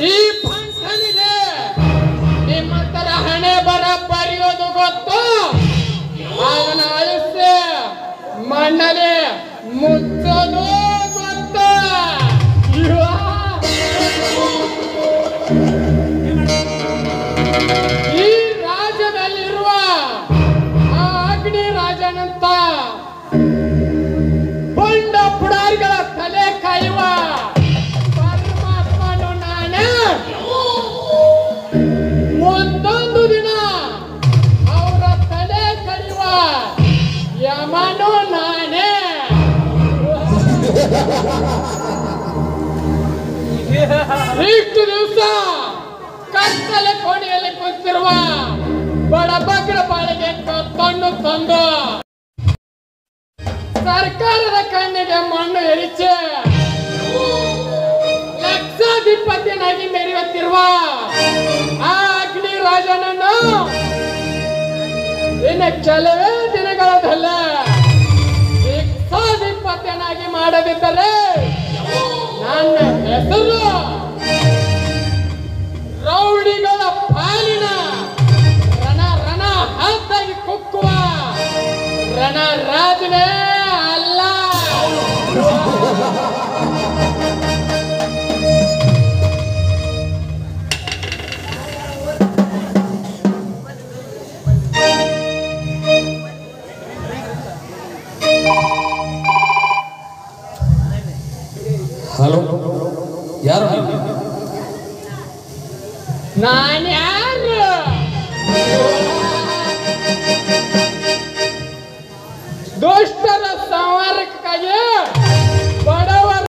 ಈ ಫಂಕ್ಷನ್ಗೆ ನಿಮ್ಮ ತರ ಹಣೆ ಬರ ಬರೆಯೋದು ಗೊತ್ತು ಅವನ ಆಯುಷ್ಯ ಮಣ್ಣಲ್ಲಿ ಮುಚ್ಚೋದು ಗೊತ್ತು ಇವ್ವಾ. ಈ ರಾಜ್ಯದಲ್ಲಿರುವ ಆ ಅಗ್ನಿ ರಾಜನಂತ ಬಂಡ ಪುಡಾರಿಗಳ ತಲೆ ಕಾಯುವ ಪರಮಾತ್ಮನು ನಾನೇ ಒಂದೊಂದು ದಿನ ಅವರ ತಲೆ ಕಡಿಯುವ ಯಮನು ನಾನೇ ಇಷ್ಟು ದಿವಸ ಕತ್ತಲೆ ಕೋಣೆಯಲ್ಲಿ ಕುಂತಿರುವ ಬಡಬಗ್ರ ಬಾಳಿಗೆ ಕತ್ತನ್ನು ತಂದು ಸರ್ಕಾರದ ಕಣ್ಣಿಗೆ ಮಣ್ಣು ಎರಿಚೆ ಲಕ್ಷಾಧಿಪತಿಯನ್ನಾಗಿ ಮೆರೆಯುತ್ತಿರುವ ಆ ಅಗ್ನಿ ರಾಜನನ್ನು ಇನ್ನು ಕೆಲವೇ ದಿನಗಳಲ್ಲ ಲಕ್ಷಾಧಿಪತಿಯನ್ನಾಗಿ ಮಾಡದಿದ್ದರೆ ನನ್ನ ಹೆಸರು ರೌಡಿಗಳ ಪಾಲಿನ ರಣ ರಣ ಹಾತಾಗಿ ಕುಕ್ಕುವ ರಣ ರಾಜನೇ ಅಲ್ಲ ಹಲೋ ಯಾರು ನೀವು? ನಾನು ಯಾರು ದುಷ್ಟರ ಸಂಹಾರಕ್ಕಾಗಿ ಬಡ